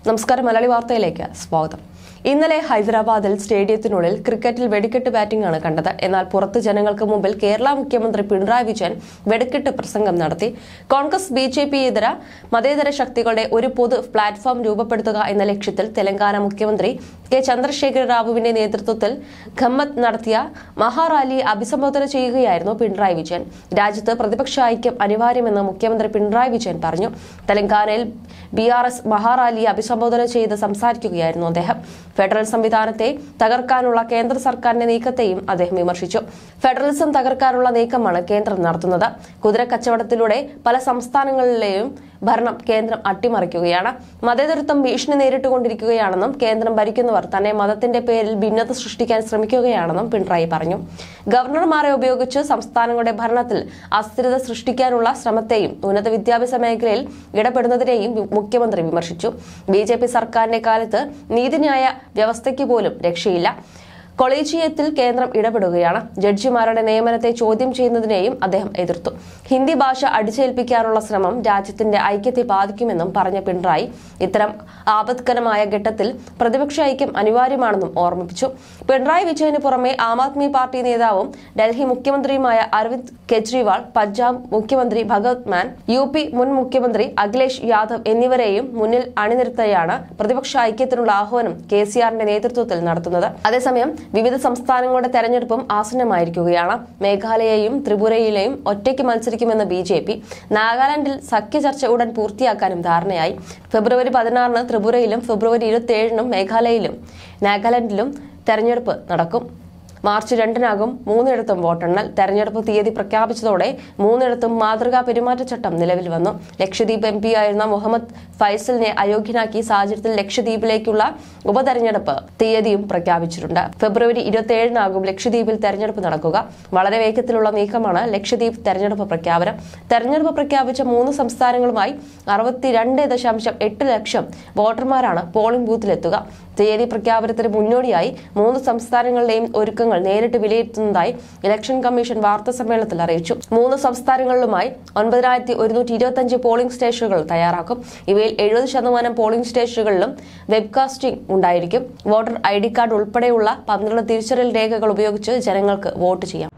നമസ്കാരം മലയാളി വാർത്തയിലേക്ക് സ്വാഗതം ഇന്നലെ ഹൈദരാബാദിൽ സ്റ്റേഡിയത്തിനുള്ളിൽ ക്രിക്കറ്റിൽ വെടിക്കെട്ട് ബാറ്റിംഗ് ആണ് കണ്ടത് എന്നാൽ പുറത്ത് ജനങ്ങൾക്ക് മുമ്പിൽ കേരള മുഖ്യമന്ത്രി പിണറായി വിജയൻ വെടിക്കെട്ട് പ്രസംഗം നടത്തി കോൺഗ്രസ് ബി ജെ പി ഇതര മതേതര ശക്തികളുടെ ഒരു പൊതു പ്ലാറ്റ്ഫോം രൂപപ്പെടുത്തുക എന്ന ലക്ഷ്യത്തിൽ തെലങ്കാന മുഖ്യമന്ത്രി കെ ചന്ദ്രശേഖര റാവുവിന്റെ നേതൃത്വത്തിൽ ഖമ്മത്ത് നടത്തിയ മഹാറാലിയെ അഭിസംബോധന ചെയ്യുകയായിരുന്നു പിണറായി വിജയൻ രാജ്യത്ത് പ്രതിപക്ഷ ഐക്യം അനിവാര്യമെന്ന് മുഖ്യമന്ത്രി പിണറായി വിജയൻ പറഞ്ഞു തെലങ്കാനയിൽ ബി ആർ എസ് മഹാറാലിയെ അഭിസംബോധന ചെയ്ത് സംസാരിക്കുകയായിരുന്നു അദ്ദേഹം ഫെഡറൽ സംവിധാനത്തെ തകർക്കാനുള്ള കേന്ദ്ര സർക്കാരിന്റെ നീക്കത്തെയും അദ്ദേഹം വിമർശിച്ചു ഫെഡറലിസം തകർക്കാനുള്ള നീക്കമാണ് കേന്ദ്രം നടത്തുന്നത് കുതിര കച്ചവടത്തിലൂടെ പല സംസ്ഥാനങ്ങളിലെയും ഭരണം കേന്ദ്രം അട്ടിമറിക്കുകയാണ് മതേതരത്വം ഭീഷണി നേരിട്ടുകൊണ്ടിരിക്കുകയാണെന്നും കേന്ദ്രം ഭരിക്കുന്നവർ തന്നെ മതത്തിന്റെ പേരിൽ ഭിന്നത സൃഷ്ടിക്കാൻ ശ്രമിക്കുകയാണെന്നും പിണറായി പറഞ്ഞു ഗവർണർമാരെ ഉപയോഗിച്ച് സംസ്ഥാനങ്ങളുടെ ഭരണത്തിൽ അസ്ഥിരത സൃഷ്ടിക്കാനുള്ള ശ്രമത്തെയും ഉന്നത വിദ്യാഭ്യാസ മേഖലയിൽ ഇടപെടുന്നതിനെയും വി- മുഖ്യമന്ത്രി വിമർശിച്ചു ബി ജെ പി സർക്കാരിന്റെ കാലത്ത് നീതിന്യായ വ്യവസ്ഥയ്ക്ക് പോലും രക്ഷയില്ല കൊളീജിയത്തിൽ കേന്ദ്രം ഇടപെടുകയാണ് ജഡ്ജിമാരുടെ നിയമനത്തെ ചോദ്യം ചെയ്യുന്നതിനെയും അദ്ദേഹം എതിർത്തു ഹിന്ദി ഭാഷ അടിച്ചേൽപ്പിക്കാനുള്ള ശ്രമം രാജ്യത്തിന്റെ ഐക്യത്തെ ബാധിക്കുമെന്നും പറഞ്ഞ പിണറായി ഇത്തരം ആപത്കരമായ ഘട്ടത്തിൽ പ്രതിപക്ഷ ഐക്യം അനിവാര്യമാണെന്നും ഓർമ്മിപ്പിച്ചു പിണറായി വിജയന് പുറമെ ആം ആദ്മി പാർട്ടി നേതാവും ഡൽഹി മുഖ്യമന്ത്രിയുമായ അരവിന്ദ് കെജ്രിവാൾ പഞ്ചാബ് മുഖ്യമന്ത്രി ഭഗത് മാൻ യു പി മുൻ മുഖ്യമന്ത്രി അഖിലേഷ് യാദവ് എന്നിവരെയും മുന്നിൽ അണിനിരത്തിയാണ് പ്രതിപക്ഷ ഐക്യത്തിനുള്ള ആഹ്വാനം കെ സി ആറിന്റെ നേതൃത്വത്തിൽ നടത്തുന്നത് അതേസമയം വിവിധ സംസ്ഥാനങ്ങളുടെ തെരഞ്ഞെടുപ്പും ആസന്നമായിരിക്കുകയാണ് മേഘാലയയും ത്രിപുരയിലെയും ഒറ്റയ്ക്ക് മത്സരിക്കുമെന്ന് ബി ജെ പി നാഗാലാൻഡിൽ സഖ്യ ചർച്ച ഉടൻ പൂർത്തിയാക്കാനും ധാരണയായി ഫെബ്രുവരി പതിനാറിന് ത്രിപുരയിലും ഫെബ്രുവരി ഇരുപത്തിയേഴിനും മേഘാലയയിലും നാഗാലാൻഡിലും തെരഞ്ഞെടുപ്പ് നടക്കും മാർച്ച് രണ്ടിനകം മൂന്നിടത്തും വോട്ടെണ്ണൽ തെരഞ്ഞെടുപ്പ് തീയതി പ്രഖ്യാപിച്ചതോടെ മൂന്നിടത്തും മാതൃകാ പെരുമാറ്റച്ചട്ടം നിലവിൽ വന്നു ലക്ഷദ്വീപ് എം ആയിരുന്ന മുഹമ്മദ് ഫൈസലിനെ അയോഗ്യനാക്കി സാഹചര്യത്തിൽ ലക്ഷദ്വീപിലേക്കുള്ള ഉപതെരഞ്ഞെടുപ്പ് തീയതിയും പ്രഖ്യാപിച്ചിട്ടുണ്ട് ഫെബ്രുവരി ഇരുപത്തിയേഴിനാകും ലക്ഷദ്വീപിൽ തെരഞ്ഞെടുപ്പ് നടക്കുക വളരെ വേഗത്തിലുള്ള നീക്കമാണ് ലക്ഷദ്വീപ് തെരഞ്ഞെടുപ്പ് പ്രഖ്യാപനം തെരഞ്ഞെടുപ്പ് പ്രഖ്യാപിച്ച മൂന്ന് സംസ്ഥാനങ്ങളുമായി അറുപത്തിരണ്ട് ദശാംശം എട്ട് ലക്ഷം വോട്ടർമാരാണ് പോളിംഗ് ബൂത്തിലെത്തുക തീയതി പ്രഖ്യാപനത്തിന് മുന്നോടിയായി മൂന്ന് സംസ്ഥാനങ്ങളിലെയും ഒരുക്കങ്ങൾ നേരിട്ട് വിലയിരുത്തുന്നതായി ഇലക്ഷൻ കമ്മീഷൻ വാർത്താ സമ്മേളനത്തിൽ അറിയിച്ചു മൂന്ന് സംസ്ഥാനങ്ങളിലുമായി ഒൻപതിനായിരത്തി ഒരുന്നൂറ്റി ഇരുപത്തിയഞ്ച് പോളിംഗ് സ്റ്റേഷനുകൾ തയ്യാറാക്കും ഇവയിൽ എഴുപത് ശതമാനം പോളിംഗ് സ്റ്റേഷനുകളിലും വെബ്കാസ്റ്റിംഗ് ഉണ്ടായിരിക്കും വോട്ടർ ഐ ഡി കാർഡ് ഉൾപ്പെടെയുള്ള പന്ത്രണ്ട് തിരിച്ചറിയൽ രേഖകൾ ഉപയോഗിച്ച് ജനങ്ങൾക്ക് വോട്ട് ചെയ്യാം